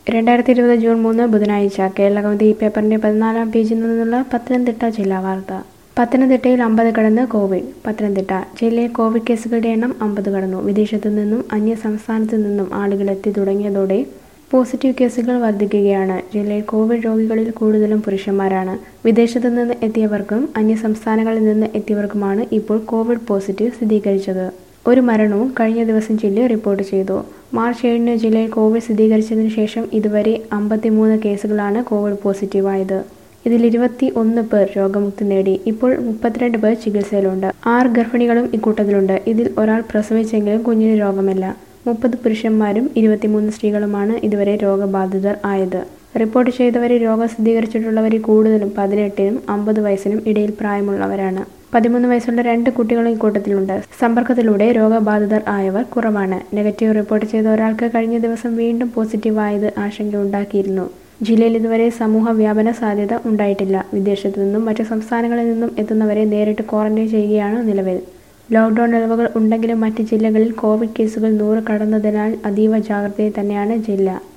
രണ്ടായിരത്തി ഇരുപത് ജൂൺ മൂന്ന് ബുധനാഴ്ച കേരളകൗമുദി ഈ പേപ്പറിന്റെ പതിനാലാം പേജിൽ നിന്നുള്ള പത്തനംതിട്ട ജില്ലാ വാർത്ത പത്തനംതിട്ടയിൽ അമ്പത് കടന്ന് കോവിഡ് പത്തനംതിട്ട ജില്ലയിൽ കോവിഡ് കേസുകളുടെ എണ്ണം അമ്പത് കടന്നു വിദേശത്തു നിന്നും അന്യ സംസ്ഥാനത്തു നിന്നും ആളുകൾ എത്തി തുടങ്ങിയതോടെ പോസിറ്റീവ് കേസുകൾ വർദ്ധിക്കുകയാണ് ജില്ലയിൽ കോവിഡ് രോഗികളിൽ കൂടുതലും പുരുഷന്മാരാണ് വിദേശത്തു നിന്ന് എത്തിയവർക്കും അന്യ സംസ്ഥാനങ്ങളിൽ നിന്ന് എത്തിയവർക്കുമാണ് ഇപ്പോൾ കോവിഡ് പോസിറ്റീവ് സ്ഥിരീകരിച്ചത് ഒരു മരണവും കഴിഞ്ഞ ദിവസം ജില്ലയിൽ റിപ്പോർട്ട് ചെയ്തു മാർച്ച് ഏഴിന് ജില്ലയിൽ കോവിഡ് സ്ഥിരീകരിച്ചതിന് ശേഷം ഇതുവരെ അമ്പത്തിമൂന്ന് കേസുകളാണ് കോവിഡ് പോസിറ്റീവായത് ഇതിൽ ഇരുപത്തി ഒന്ന് പേർ രോഗമുക്തി നേടി ഇപ്പോൾ മുപ്പത്തിരണ്ട് പേർ ചികിത്സയിലുണ്ട് ആറ് ഗർഭിണികളും ഇക്കൂട്ടത്തിലുണ്ട് ഇതിൽ ഒരാൾ പ്രസവിച്ചെങ്കിലും കുഞ്ഞിന് രോഗമില്ല മുപ്പത് പുരുഷന്മാരും ഇരുപത്തിമൂന്ന് സ്ത്രീകളുമാണ് ഇതുവരെ രോഗബാധിതർ ആയത് റിപ്പോർട്ട് ചെയ്തവരിൽ രോഗം സ്ഥിരീകരിച്ചിട്ടുള്ളവരിൽ കൂടുതലും പതിനെട്ടിനും അമ്പത് വയസ്സിനും ഇടയിൽ പ്രായമുള്ളവരാണ് പതിമൂന്ന് വയസ്സുള്ള രണ്ട് കുട്ടികളും ഇക്കൂട്ടത്തിലുണ്ട് സമ്പർക്കത്തിലൂടെ രോഗബാധിതർ ആയവർ കുറവാണ് നെഗറ്റീവ് റിപ്പോർട്ട് ചെയ്ത ഒരാൾക്ക് കഴിഞ്ഞ ദിവസം വീണ്ടും പോസിറ്റീവായത് ആശങ്കയുണ്ടാക്കിയിരുന്നു ജില്ലയിൽ ഇതുവരെ സമൂഹ വ്യാപന സാധ്യത ഉണ്ടായിട്ടില്ല വിദേശത്തു നിന്നും മറ്റു സംസ്ഥാനങ്ങളിൽ നിന്നും എത്തുന്നവരെ നേരിട്ട് ക്വാറന്റൈൻ ചെയ്യുകയാണ് നിലവിൽ ലോക്ക്ഡൌൺ ഇളവുകൾ ഉണ്ടെങ്കിലും മറ്റ് ജില്ലകളിൽ കോവിഡ് കേസുകൾ നൂറ് കടന്നതിനാൽ അതീവ ജാഗ്രതയിൽ തന്നെയാണ് ജില്ല